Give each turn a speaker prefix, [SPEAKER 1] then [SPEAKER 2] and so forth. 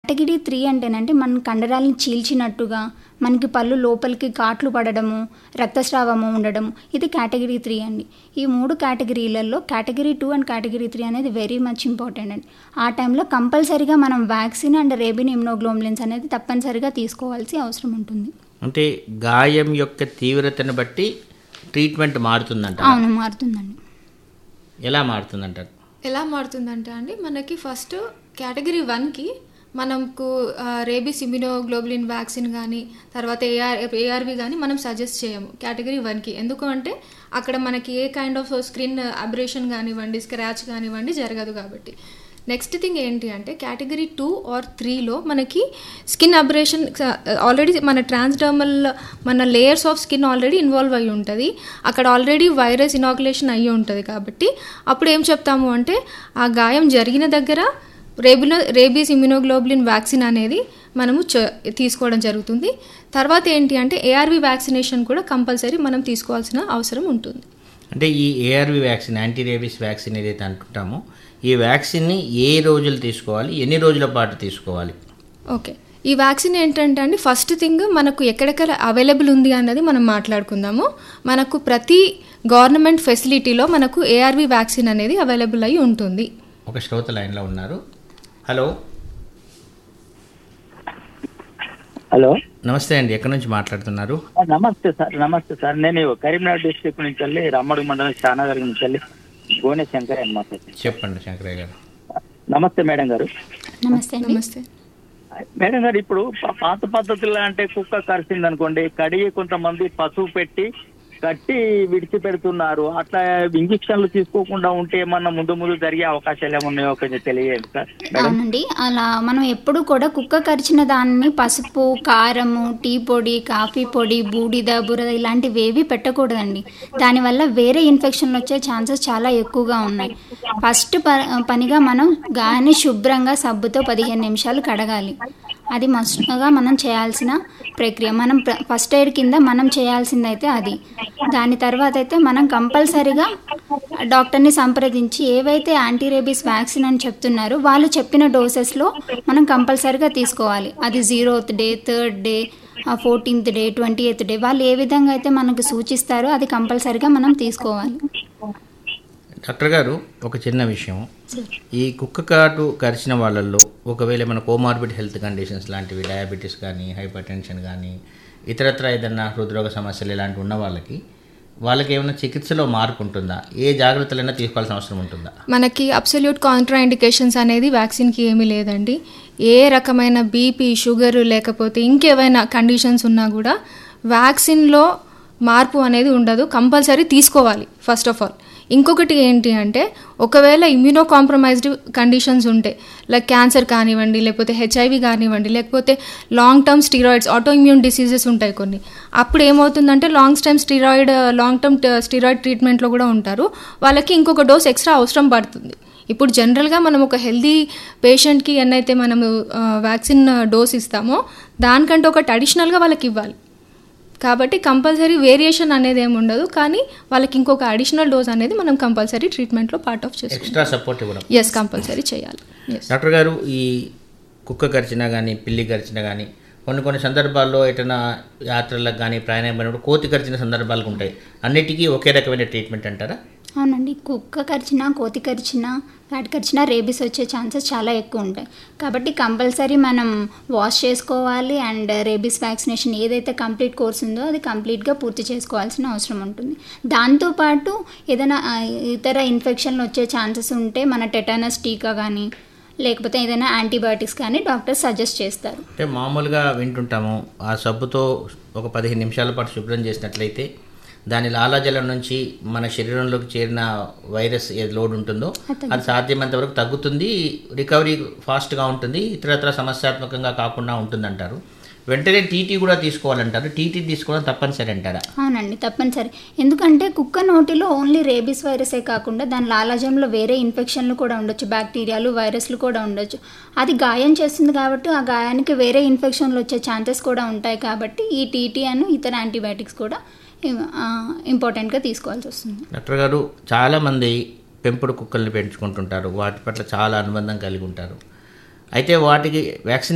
[SPEAKER 1] category three అంటేనంటే మన కండరాలను చీల్చినట్టుగా మనకి పళ్ళు లోపలికి కాట్లు పడడము రక్తస్రావము ఉండడం ఇది కేటగిరీ త్రీ అండి ఈ మూడు కేటగిరీలలో category two and category three అనేది వెరీ మచ్ ఇంపార్టెంట్ అండి ఆ టైంలో కంపల్సరీగా మనం వ్యాక్సిన్ అండ్ రేబిన్ ఇమ్నోగ్లోమ్లిన్స్ అనేది తప్పనిసరిగా తీసుకోవాల్సి అవసరం ఉంటుంది
[SPEAKER 2] అంటే గాయం యొక్క తీవ్రతను బట్టి ట్రీట్మెంట్ మారుతుందంట
[SPEAKER 1] అవును మారుతుందండి
[SPEAKER 2] ఎలా మారుతుందంటారు
[SPEAKER 3] ఎలా మారుతుందంటే అండి మనకి ఫస్ట్ కేటగిరీ వన్కి మనకు రేబీస్ ఇమ్యునోగ్లోబులిన్ వ్యాక్సిన్ కానీ తర్వాత ఏఆర్ ఏఆర్వి కానీ మనం సజెస్ట్ చేయము కేటగిరీ వన్కి ఎందుకు అంటే అక్కడ మనకి ఏ కైండ్ ఆఫ్ స్క్రీన్ అబ్రేషన్ కానివ్వండి స్క్రాచ్ కానివ్వండి జరగదు కాబట్టి నెక్స్ట్ థింగ్ ఏంటి అంటే కేటగిరీ టూ ఆర్ త్రీలో మనకి స్కిన్ అబ్రేషన్ ఆల్రెడీ మన ట్రాన్స్డర్మల్ మన layers of skin already involve అయి ఉంటుంది అక్కడ ఆల్రెడీ వైరస్ ఇనాకులేషన్ అయ్యి ఉంటుంది కాబట్టి అప్పుడు ఏం చెప్తాము అంటే ఆ గాయం జరిగిన దగ్గర రేబిన రేబీస్ ఇమ్యునోగ్లోబులిన్ వ్యాక్సిన్ అనేది మనము చ- తీసుకోవడం జరుగుతుంది తర్వాత ఏంటి అంటే ఏఆర్వి వ్యాక్సినేషన్ కూడా కంపల్సరీ మనం తీసుకోవాల్సిన అవసరం ఉంటుంది
[SPEAKER 2] అంటే ఈ ARV vaccine anti rabies vaccine ఏదైతే అంటుంటామో ఈ వ్యాక్సిన్ని ఏ రోజులు తీసుకోవాలి ఎన్ని రోజుల పాటు తీసుకోవాలి
[SPEAKER 3] ఓకే ఈ వ్యాక్సిన్ ఏంటంటే అండి ఫస్ట్ థింగ్ మనకు ఎక్కడెక్కడ అవైలబుల్ ఉంది అన్నది మనం మాట్లాడుకుందాము మనకు ప్రతి గవర్నమెంట్ ఫెసిలిటీలో మనకు ఏఆర్వి వ్యాక్సిన్ అనేది అవైలబుల్ అయి ఉంటుంది
[SPEAKER 2] ఒక శ్రోత లైన్లో ఉన్నారు హలో
[SPEAKER 4] హలో
[SPEAKER 2] నమస్తే అండి ఎక్కడి నుంచి మాట్లాడుతున్నారు
[SPEAKER 4] ఆ, నమస్తే సార్ నమస్తే సార్ నేను కరీంనగర్ డిస్ట్రిక్ట్ నుంచి వెళ్ళి రమ్మడి మండలం శానగర్ నుంచి వెళ్ళి గోనె శంకర్ అని మాట్లాడుతున్నాను
[SPEAKER 2] చెప్పండి శంకరయ్య గారు
[SPEAKER 4] నమస్తే మేడం గారు
[SPEAKER 1] నమస్తే అండి
[SPEAKER 3] నమస్తే
[SPEAKER 4] మేడం గారు ఇప్పుడు పా- పాత పద్ధతుల్లో అంటే కుక్క కరిచింది అనుకోండి కడిగి కొంతమంది పసుపు పెట్టి కట్టి విడిచిపెడుతున్నారు అట్లా ఇంజక్షన్లు తీసుకోకుండా ఉంటే ఏమన్నా ముందు ముందు జరిగే అవకాశాలు ఏమున్నాయో కొంచెం తెలియదు సార్ మేడం
[SPEAKER 1] అవునండి అలా మనం ఎప్పుడు కూడా కుక్క కరిచిన దాన్ని పసుపు కారము టీ పొడి కాఫీ పొడి బూడిద బురద ఇలాంటివి ఏవి పెట్టకూడదండి దానివల్ల వేరే ఇన్ఫెక్షన్లు వచ్చే ఛాన్సెస్ చాలా ఎక్కువగా ఉన్నాయి ఫస్ట్ ప పనిగా మనం గాయాన్ని శుభ్రంగా సబ్బుతో పదిహేను నిమిషాలు కడగాలి అది మస్తుగా మనం చేయాల్సిన ప్రక్రియ మనం ప్ర- ఫస్ట్ ఎయిడ్ కింద మనం చేయాల్సిందైతే అది దాని తర్వాత అయితే మనం కంపల్సరీగా డాక్టర్ని సంప్రదించి ఏవైతే యాంటీ రేబీస్ వ్యాక్సిన్ అని చెప్తున్నారో వాళ్ళు చెప్పిన డోసెస్లో మనం కంపల్సరీగా తీసుకోవాలి అది zeroth day third day fourteenth day twenty eighth day వాళ్ళు ఏ విధంగా అయితే మనకు సూచిస్తారో అది కంపల్సరీగా మనం తీసుకోవాలి
[SPEAKER 2] డాక్టర్ గారు ఒక చిన్న విషయం ఈ కుక్క కాటు కరిచిన వాళ్ళల్లో ఒకవేళ మన కోమార్బిడ్ హెల్త్ కండిషన్స్ లాంటివి డయాబెటీస్ కానీ హైపర్ టెన్షన్ కానీ ఇతరత్ర ఏదన్నా హృద్రోగ సమస్యలు ఇలాంటివి ఉన్న వాళ్ళకి వాళ్ళకి ఏమైనా చికిత్సలో మార్పు ఉంటుందా ఏ జాగ్రత్తలైనా తీసుకోవాల్సిన అవసరం ఉంటుందా
[SPEAKER 3] మనకి అబ్సల్యూట్ కాంట్రా ఇండికేషన్స్ అనేది వ్యాక్సిన్కి ఏమీ లేదండి ఏ రకమైన బీపీ షుగర్ లేకపోతే ఇంకేమైనా కండిషన్స్ ఉన్నా కూడా వ్యాక్సిన్లో మార్పు అనేది ఉండదు కంపల్సరీ తీసుకోవాలి ఫస్ట్ ఆఫ్ ఆల్ ఇంకొకటి ఏంటి అంటే ఒకవేళ ఇమ్యూనో కాంప్రమైజ్డ్ కండిషన్స్ ఉంటే లైక్ క్యాన్సర్ కానివ్వండి లేకపోతే హెచ్ఐవి కానివ్వండి లేకపోతే long term steroids autoimmune diseases ఉంటాయి కొన్ని అప్పుడు ఏమవుతుందంటే long term steroid long term steroid ట్రీట్మెంట్లో కూడా ఉంటారు వాళ్ళకి ఇంకొక డోస్ ఎక్స్ట్రా అవసరం పడుతుంది ఇప్పుడు జనరల్గా మనం ఒక హెల్దీ పేషెంట్కి ఎన్నైతే మనము వ్యాక్సిన్ డోస్ ఇస్తామో దానికంటే ఒకటి అడిషనల్గా వాళ్ళకి ఇవ్వాలి కాబట్టి కంపల్సరీ వేరియేషన్ అనేది ఏమి ఉండదు కానీ వాళ్ళకి ఇంకొక అడిషనల్ డోస్ అనేది మనం కంపల్సరీ ట్రీట్మెంట్లో పార్ట్ ఆఫ్ చేసుకోవాలి
[SPEAKER 2] ఎక్స్ట్రా సపోర్ట్ ఇవ్వడం
[SPEAKER 3] ఎస్ కంపల్సరీ చేయాలి ఎస్
[SPEAKER 2] డాక్టర్ గారు ఈ కుక్క కరిచినా కానీ పిల్లి కరిచినా కానీ కొన్ని కొన్ని సందర్భాల్లో ఎటైనా యాత్రలకు కానీ ప్రయాణం పడినప్పుడు కోతి కరిచిన సందర్భాలు ఉంటాయి అన్నిటికీ ఒకే రకమైన ట్రీట్మెంట్ అంటారా
[SPEAKER 1] అవునండి కుక్క కరిచినా కోతి కరిచినా కాటి కరిచినా రేబీస్ వచ్చే ఛాన్సెస్ చాలా ఎక్కువ ఉంటాయి కాబట్టి కంపల్సరీ మనం వాష్ చేసుకోవాలి అండ్ రేబీస్ వ్యాక్సినేషన్ ఏదైతే కంప్లీట్ కోర్స్ ఉందో అది కంప్లీట్గా పూర్తి చేసుకోవాల్సిన అవసరం ఉంటుంది దాంతోపాటు ఏదైనా ఆ, ఇతర ఇన్ఫెక్షన్లు వచ్చే ఛాన్సెస్ ఉంటే మన టెటానస్ టీకా కానీ లేకపోతే ఏదైనా యాంటీబయాటిక్స్ కానీ డాక్టర్ సజెస్ట్ చేస్తారు
[SPEAKER 2] అంటే మామూలుగా వింటుంటాము ఆ సబ్బుతో ఒక పదిహేను నిమిషాల పాటు శుభ్రం చేసినట్లయితే దాని లాలాజలం నుంచి మన శరీరంలోకి చేరిన వైరస్ ఏ లోడ్ ఉంటుందో అది సాధ్యమైనంత వరకు తగ్గుతుంది రికవరీ ఫాస్ట్గా ఉంటుంది ఇతరత్ర సమస్యాత్మకంగా కాకుండా ఉంటుందంటారు వెంటనే టీటీ కూడా తీసుకోవాలంటారు టీటీ తీసుకోవడం తప్పనిసరి అంటారా
[SPEAKER 1] అవునండి తప్పనిసరి ఎందుకంటే కుక్క నోటిలో ఓన్లీ రేబీస్ వైరసే కాకుండా దాని లాలాజంలో వేరే ఇన్ఫెక్షన్లు కూడా ఉండొచ్చు బ్యాక్టీరియాలు వైరస్లు కూడా ఉండొచ్చు అది గాయం చేస్తుంది కాబట్టి ఆ గాయానికి వేరే ఇన్ఫెక్షన్లు వచ్చే ఛాన్సెస్ కూడా ఉంటాయి కాబట్టి ఈ టీటీ అను ఇతర యాంటీబయాటిక్స్ కూడా ఇంపార్టెంట్గా తీసుకోవాల్సి వస్తుంది
[SPEAKER 2] డాక్టర్ గారు చాలామంది పెంపుడు కుక్కల్ని పెంచుకుంటుంటారు వాటి పట్ల చాలా అనుబంధం కలిగి ఉంటారు అయితే వాటికి వ్యాక్సిన్